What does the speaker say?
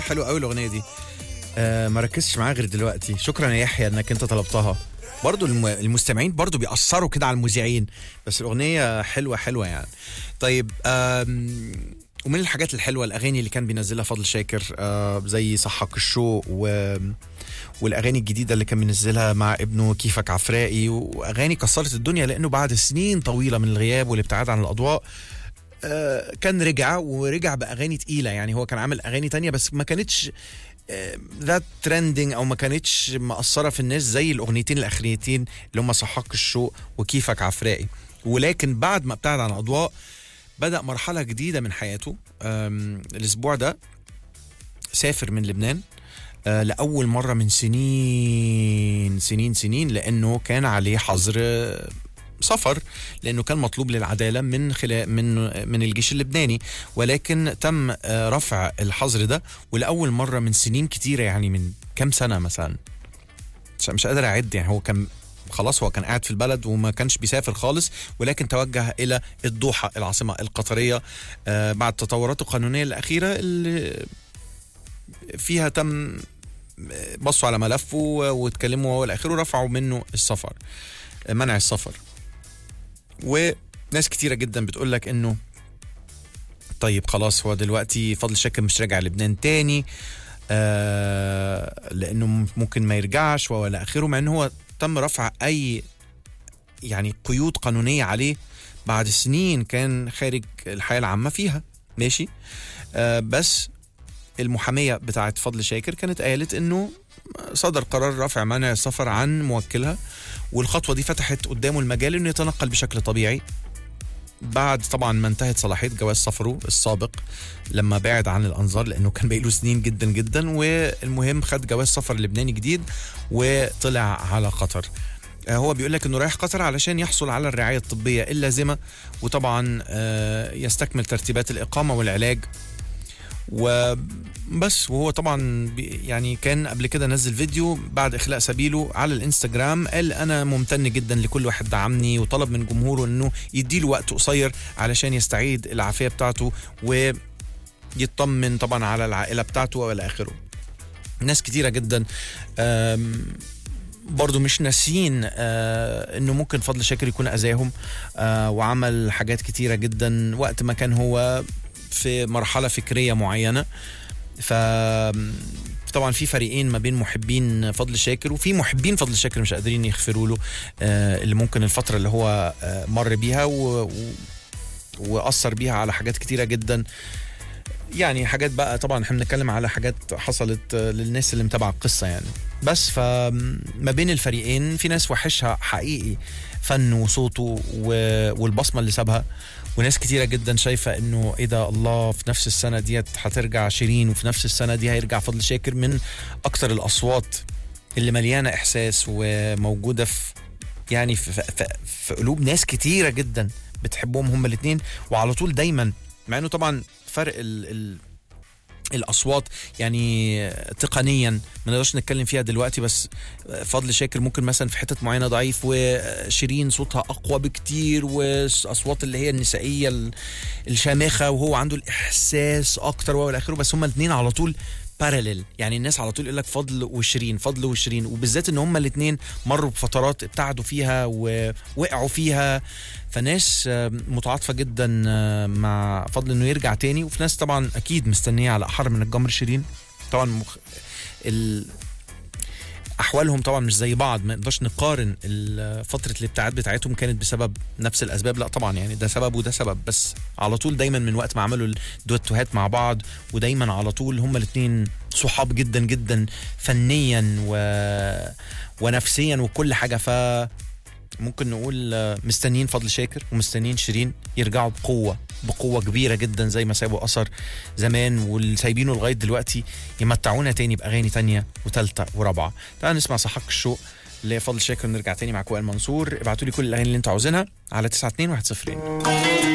حلوه قوي الاغنيه دي آه ما ركزتش معاها غير دلوقتي شكرا يا يحيى انك انت طلبتها برضو الم... المستمعين برضو بيأثروا كده على المذيعين بس الأغنية حلوة حلوة يعني طيب آم... ومن الحاجات الحلوة الأغاني اللي كان بينزلها فضل شاكر آه زي صحك الشوق و... والأغاني الجديدة اللي كان بينزلها مع ابنه كيفك عفرائي وأغاني كسرت الدنيا لأنه بعد سنين طويلة من الغياب والابتعاد عن الأضواء آه كان رجع ورجع بأغاني تقيلة يعني هو كان عامل أغاني تانية بس ما كانتش ذات ترندنج او ما كانتش مأثره في الناس زي الاغنيتين الاخريتين اللي هم صحاك الشوق وكيفك عفرائي ولكن بعد ما ابتعد عن الاضواء بدا مرحله جديده من حياته الاسبوع ده سافر من لبنان آه لاول مره من سنين سنين سنين لانه كان عليه حظر سفر لانه كان مطلوب للعداله من خلال من من الجيش اللبناني ولكن تم رفع الحظر ده ولاول مره من سنين كتيره يعني من كام سنه مثلا مش قادر اعد يعني هو كان خلاص هو كان قاعد في البلد وما كانش بيسافر خالص ولكن توجه الى الدوحه العاصمه القطريه بعد التطورات القانونيه الاخيره اللي فيها تم بصوا على ملفه واتكلموا والى اخره ورفعوا منه السفر منع السفر وناس كتيره جدا بتقول لك انه طيب خلاص هو دلوقتي فضل شاكر مش راجع لبنان تاني آه لانه ممكن ما يرجعش والى اخره مع ان هو تم رفع اي يعني قيود قانونيه عليه بعد سنين كان خارج الحياه العامه فيها ماشي آه بس المحاميه بتاعت فضل شاكر كانت قالت انه صدر قرار رفع منع السفر عن موكلها والخطوه دي فتحت قدامه المجال انه يتنقل بشكل طبيعي بعد طبعا ما انتهت صلاحيه جواز سفره السابق لما بعد عن الانظار لانه كان بقاله سنين جدا جدا والمهم خد جواز سفر لبناني جديد وطلع على قطر هو بيقول لك انه رايح قطر علشان يحصل على الرعايه الطبيه اللازمه وطبعا يستكمل ترتيبات الاقامه والعلاج وبس وهو طبعا يعني كان قبل كده نزل فيديو بعد اخلاء سبيله على الانستجرام قال انا ممتن جدا لكل واحد دعمني وطلب من جمهوره انه يديله وقت قصير علشان يستعيد العافيه بتاعته ويطمن طبعا على العائله بتاعته والى اخره ناس كتيره جدا برضو مش ناسيين آه انه ممكن فضل شاكر يكون اذاهم آه وعمل حاجات كتيره جدا وقت ما كان هو في مرحله فكريه معينه ف طبعا في فريقين ما بين محبين فضل شاكر وفي محبين فضل شاكر مش قادرين يغفروا له آه اللي ممكن الفتره اللي هو آه مر بيها و... و... واثر بيها على حاجات كتيره جدا يعني حاجات بقى طبعا احنا بنتكلم على حاجات حصلت للناس اللي متابعه القصه يعني بس فما بين الفريقين في ناس وحشها حقيقي فنه وصوته والبصمه اللي سابها وناس كتيره جدا شايفه انه ايه ده الله في نفس السنه ديت هترجع شيرين وفي نفس السنه دي هيرجع فضل شاكر من اكتر الاصوات اللي مليانه احساس وموجوده في يعني في, في, في قلوب ناس كتيره جدا بتحبهم هما الاثنين وعلى طول دايما مع انه طبعا فرق ال ال الاصوات يعني تقنيا ما نقدرش نتكلم فيها دلوقتي بس فضل شاكر ممكن مثلا في حتت معينه ضعيف وشيرين صوتها اقوى بكتير واصوات اللي هي النسائيه الشامخه وهو عنده الاحساس اكتر والى اخره بس هما الاثنين على طول بارلل يعني الناس على طول يقول لك فضل وشيرين فضل وشيرين وبالذات ان هما الاثنين مروا بفترات ابتعدوا فيها ووقعوا فيها فناس متعاطفه جدا مع فضل انه يرجع تاني وفي ناس طبعا اكيد مستنيه على احر من الجمر شيرين طبعا مخ... ال... احوالهم طبعا مش زي بعض ما نقدرش نقارن فتره الابتعاد بتاعتهم كانت بسبب نفس الاسباب لا طبعا يعني ده سبب وده سبب بس على طول دايما من وقت ما عملوا الدويتوهات مع بعض ودايما على طول هما الاثنين صحاب جدا جدا فنيا و... ونفسيا وكل حاجه ف ممكن نقول مستنيين فضل شاكر ومستنيين شيرين يرجعوا بقوه بقوه كبيره جدا زي ما سابوا اثر زمان واللي سايبينه لغايه دلوقتي يمتعونا تاني باغاني تانية وثالثه ورابعه تعالوا نسمع صحك الشوق لفضل شاكر ونرجع تاني مع كوال منصور ابعتوا لي كل الاغاني اللي انتوا عاوزينها على 92 1 0